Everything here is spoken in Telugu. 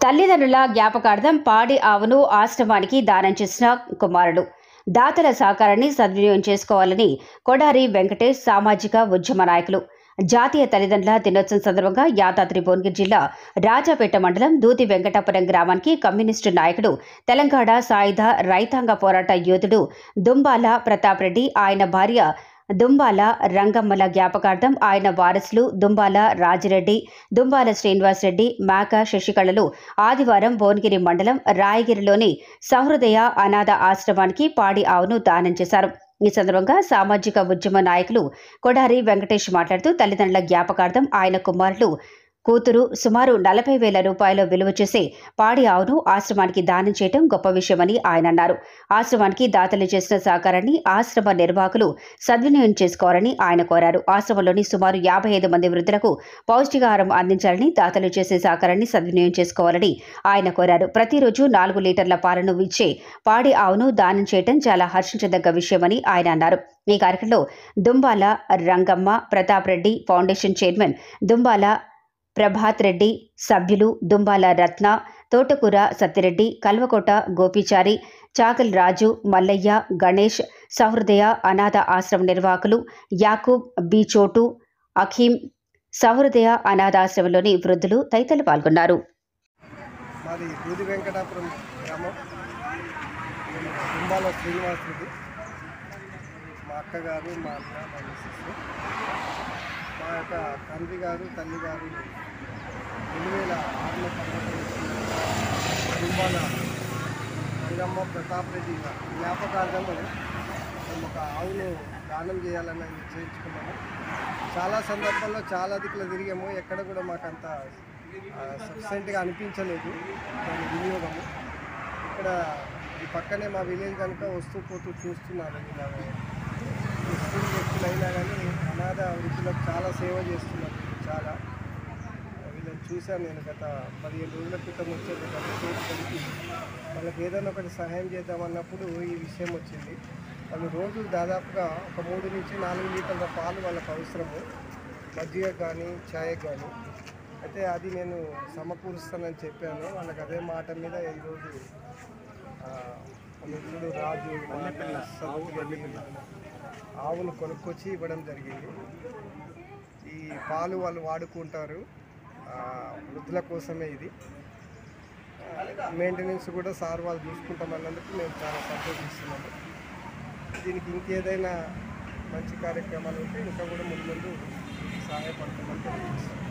తల్లిదండ్రుల జ్ఞాపకార్థం పాడి ఆవును ఆశ్రమానికి దానం చేసిన కుమారుడు దాతల సహకారాన్ని సద్వినియోగం చేసుకోవాలని కొడారి వెంకటేష్ సామాజిక ఉద్యమ నాయకులు జాతీయ తల్లిదండ్రుల దినోత్సవం సందర్భంగా యాదాద్రి భువనగిరి జిల్లా రాజాపేట మండలం దూతి వెంకటాపురం గ్రామానికి కమ్యూనిస్టు నాయకుడు తెలంగాణ సాయుధ రైతాంగ పోరాట యోధుడు దుంబాల ప్రతాప్ రెడ్డి ఆయన భార్య దుంబాల రంగమ్మల జ్ఞాపకార్థం ఆయన వారసులు దుంబాల రాజిరెడ్డి దుంబాల శ్రీనివాసరెడ్డి మేక శశికళలు ఆదివారం భువనగిరి మండలం రాయగిరిలోని సహృదయ అనాథ ఆశ్రమానికి పాడి ఆవును దానం చేశారు ఈ సందర్భంగా సామాజిక ఉద్యమ నాయకులు కొడారి వెంకటేష్ మాట్లాడుతూ తల్లిదండ్రుల జ్ఞాపకార్థం ఆయన కుమారులు కూతురు సుమారు నలభై వేల రూపాయల విలువ చేసే పాడి ఆవును ఆశ్రమానికి దానం చేయడం గొప్ప విషయమని ఆయన అన్నారు ఆశ్రమానికి దాతలు చేసిన సహకారాన్ని ఆశ్రమ నిర్వాహకులు సద్వినియోగం చేసుకోవాలని ఆయన కోరారు ఆశ్రమంలోని సుమారు యాభై ఐదు మంది వృద్ధులకు పౌష్టికాహారం అందించాలని దాతలు చేసే సహకారాన్ని సద్వినియోగం చేసుకోవాలని ఆయన కోరారు ప్రతిరోజు నాలుగు లీటర్ల పాలను ఇచ్చే పాడి ఆవును దానం చేయడం చాలా హర్షించదగ్గ విషయమని ఆయన అన్నారు ఈ కార్యక్రమంలో దుంబాల రంగమ్మ ప్రతాప్ రెడ్డి ఫౌండేషన్ చైర్మన్ దుంబాల ప్రభాత్ రెడ్డి సభ్యులు దుంబాల రత్న తోటకూర సత్తిరెడ్డి కల్వకోట గోపిచారి చాకల్ రాజు మల్లయ్య గణేష్ సహృదయ అనాథ ఆశ్రమ నిర్వాహకులు యాకూబ్ బి చోటు అఖీం సహృదయ అనాథాశ్రమంలోని వృద్ధులు తదితరులు పాల్గొన్నారు మాది దూది వెంకటాపురం గ్రామం నేను కుంబాల శ్రీనివాస్ రెడ్డి మా అక్కగారు మా అన్న మా మిస్సెస్ మా యొక్క తండ్రి గారు తల్లి గారు రెండు వేల ఆరులో పర్వతం కుంబాల రంగమ్మ ప్రతాప్ రెడ్డి జ్ఞాపకార్థము మేము ఒక ఆవును దానం చేయాలని నిశ్చయించుకున్నాము చాలా సందర్భాల్లో చాలా దిక్కులు తిరిగాము ఎక్కడ కూడా మాకు అంత సఫిషియెంట్గా అనిపించలేదు దాని వినియోగము ఇక్కడ ఈ పక్కనే మా విలేజ్ కనుక వస్తూ పోతూ చూస్తున్నాను ఇలా స్కూల్ వ్యక్తులు అయినా కానీ అనాథ వృద్ధులకు చాలా సేవ చేస్తున్నారు వీళ్ళు చాలా వీళ్ళని చూశాను నేను గత పదిహేను రోజుల క్రితం వచ్చేది గత చేతికి వాళ్ళకి ఏదైనా ఒకటి సహాయం చేద్దామన్నప్పుడు ఈ విషయం వచ్చింది వాళ్ళు రోజు దాదాపుగా ఒక మూడు నుంచి నాలుగు లీటర్ల పాలు వాళ్ళకి అవసరము మజ్జిగ కానీ ఛాయ్ కానీ అయితే అది నేను సమకూరుస్తానని చెప్పాను వాళ్ళకి అదే మాట మీద ఈరోజు ఆ, మిత్రుడు రాజు సత్తురెడ్డి ఆవులు కొనుక్కొచ్చి ఇవ్వడం జరిగింది ఈ పాలు వాళ్ళు వాడుకుంటారు ఆ, వృద్ధుల కోసమే ఇది మెయింటెనెన్స్ కూడా సార్ వాళ్ళు చూసుకుంటామన్నందుకు మేము చాలా సంతోషిస్తున్నాము దీనికి ఇంకేదైనా మంచి కార్యక్రమాలు ఉంటే ఇంకా కూడా ముందు ముందు సహాయపడతామని తెలియజేస్తున్నాం